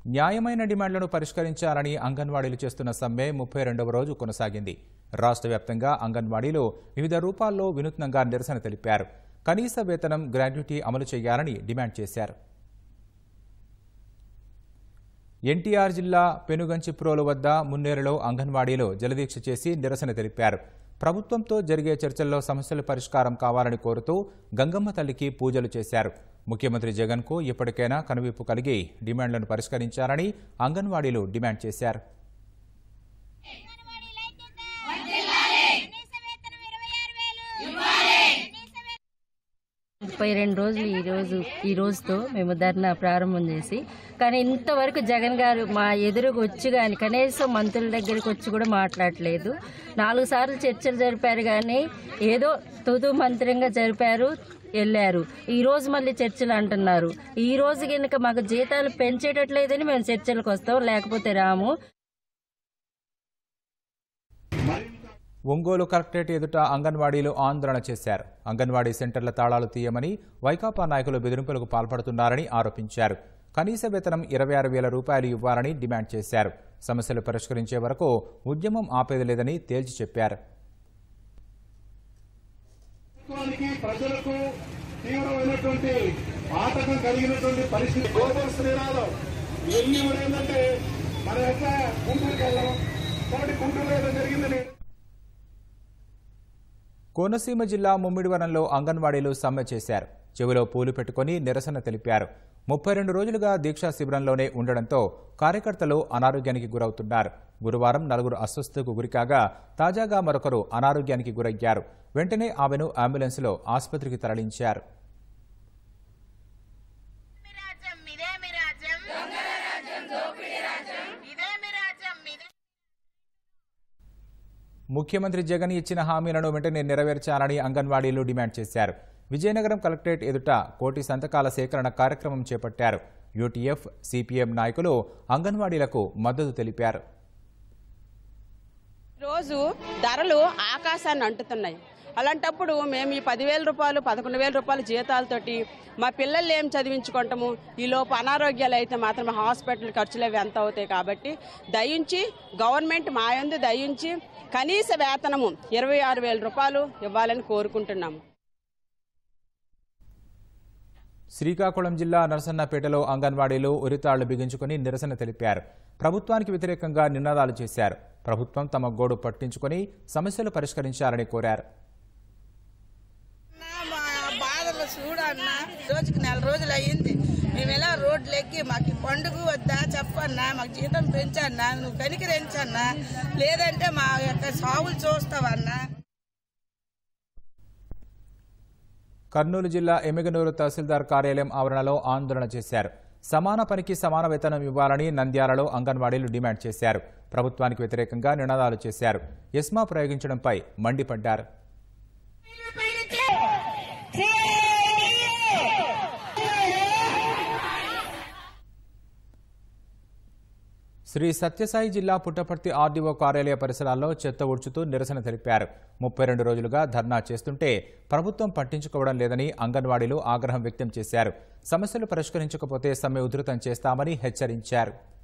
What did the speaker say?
న్యాయమైన డిమాండ్లను పరిష్కరించాలని అంగన్వాడీలు చేస్తున్న సమ్మె ముప్పై రెండవ రోజు కొనసాగింది రాష్ట్ర వ్యాప్తంగా అంగన్వాడీలు వివిధ రూపాల్లో వినూత్నంగా నిరసన తెలిపారు కనీస వేతనం గ్రాడ్యుటీ అమలు చేయాలని డిమాండ్ చేశారు ఎన్టీఆర్ జిల్లా పెనుగంచిప్రోలు వద్ద మున్నేరులో అంగన్వాడీలో జలదీక్ష చేసి నిరసన తెలిపారు ప్రభుత్వంతో జరిగే చర్చల్లో సమస్యల పరిష్కారం కావాలని కోరుతూ గంగమ్మ తల్లికి పూజలు చేశారు ముఖ్యమంత్రి జగన్కు ఇప్పటికైనా కనువిప్పు కలిగి డిమాండ్లను పరిష్కరించాలని అంగన్వాడీలు డిమాండ్ చేశారు ముప్పై రెండు రోజులు ఈ రోజు ఈ రోజుతో మేము ధర్నా ప్రారంభం చేసి కానీ ఇంతవరకు జగన్ గారు మా ఎదురుకు వచ్చి కానీ కనీసం మంత్రుల దగ్గరికి వచ్చి కూడా మాట్లాడలేదు నాలుగు సార్లు చర్చలు జరిపారు కానీ ఏదో తుదు మంత్రంగా జరిపారు వెళ్ళారు ఈ రోజు మళ్ళీ చర్చలు అంటున్నారు ఈ రోజు కనుక మాకు జీతాలు పెంచేటట్లేదని మేము చర్చలకు వస్తాం లేకపోతే రాము ఒంగోలు కలెక్టరేట్ ఎదుట అంగన్వాడీలు ఆందోళన చేశారు అంగన్వాడీ సెంటర్ల తాళాలు తీయమని వైకాపా నాయకులు బెదిరింపులకు పాల్పడుతున్నారని ఆరోపించారు కనీస వేతనం ఇరవై ఆరు వేల రూపాయలు ఇవ్వాలని డిమాండ్ చేశారు సమస్యలు పరిష్కరించే వరకు ఉద్యమం ఆపేది లేదని తేల్చి చెప్పారు ప్రభుత్వానికి ప్రజలకు తీవ్రమైనటువంటి ఆటంకం కలిగినటువంటి పరిస్థితి గోపర్ శ్రీరాలో ఎన్ని కూడా ఏంటంటే మన యొక్క గుంటూరుకి వెళ్ళడం కాబట్టి గుంటూరులో ఏదో జరిగిందని కోనసీమ జిల్లా ముమ్మిడివరంలో అంగన్వాడీలు సమ్మె చేశారు చెవిలో పూలు పెట్టుకుని నిరసన తెలిపారు ముప్పై రెండు రోజులుగా దీక్షా శిబిరంలోనే ఉండడంతో కార్యకర్తలు అనారోగ్యానికి గురవుతున్నారు గురువారం నలుగురు అస్వస్థకు గురికాగా తాజాగా మరొకరు అనారోగ్యానికి గురయ్యారు వెంటనే ఆమెను అంబులెన్స్లో ఆసుపత్రికి తరలించారు రాజ్యం ఇదే మీ రాజ్యం ఇదే మీ రాజ్యం ఇదే ముఖ్యమంత్రి జగన్ ఇచ్చిన హామీలను వెంటనే నెరవేర్చాలని అంగన్వాడీలు డిమాండ్ చేశారు విజయనగరం కలెక్టరేట్ ఎదుట కోటి సంతకాల సేకరణ కార్యక్రమం చేపట్టారు యూటీఎఫ్ సిపిఎం నాయకులు అంగన్వాడీలకు మద్దతు తెలిపారు రోజు ధరలు ఆకాశాన్ని అంటుతున్నాయి అలాంటప్పుడు మేము ఈ పదివేల రూపాయలు పదకొండు వేల రూపాయల జీతాలతోటి మా పిల్లల్ని ఏం చదివించుకుంటాము ఈ లోపు అనారోగ్యాలు అయితే మాత్రం హాస్పిటల్ ఖర్చులు అవి ఎంత అవుతాయి కాబట్టి దయించి గవర్నమెంట్ మా యందు దయించి కనీస వేతనము ఇరవై ఆరు వేల రూపాయలు ఇవ్వాలని కోరుకుంటున్నాము శ్రీకాకుళం జిల్లా నరసన్నపేటలో అంగన్వాడీలు ఉరితాళ్లు బిగించుకుని నిరసన తెలిపారు ప్రభుత్వానికి వ్యతిరేకంగా నినాదాలు చేశారు ప్రభుత్వం తమ గోడు పట్టించుకుని సమస్యలు పరిష్కరించాలని కోరారు అన్నా, మా బాధలు చూడన్నా రోజుకి నెల రోజులు అయ్యింది మేము ఎలా రోడ్లు ఎక్కి మాకు ఈ పండుగ వద్దా చెప్పన్నా మాకు జీతం పెంచన్నా నువ్వు కనికరించన్నా లేదంటే మా యొక్క సాగులు చూస్తావన్నా కర్నూలు జిల్లా ఎమ్మిగనూరు తహసీల్దార్ కార్యాలయం ఆవరణలో ఆందోళన చేశారు సమాన పనికి సమాన వేతనం ఇవ్వాలని నంద్యాలలో అంగన్వాడీలు డిమాండ్ చేశారు ప్రభుత్వానికి వ్యతిరేకంగా నినాదాలు చేశారు ఎస్మా ప్రయోగించడంపై మండిపడ్డారు శ్రీ సత్యసాయి జిల్లా పుట్టపర్తి ఆర్డీఓ కార్యాలయ పరిసరాల్లో చెత్త ఉడ్చుతూ నిరసన తెలిపారు ముప్పై రెండు రోజులుగా ధర్నా చేస్తుంటే ప్రభుత్వం పట్టించుకోవడం లేదని అంగన్వాడీలు ఆగ్రహం వ్యక్తం చేశారు సమస్యలు పరిష్కరించకపోతే సమ్మె ఉధృతం చేస్తామని హెచ్చరించారు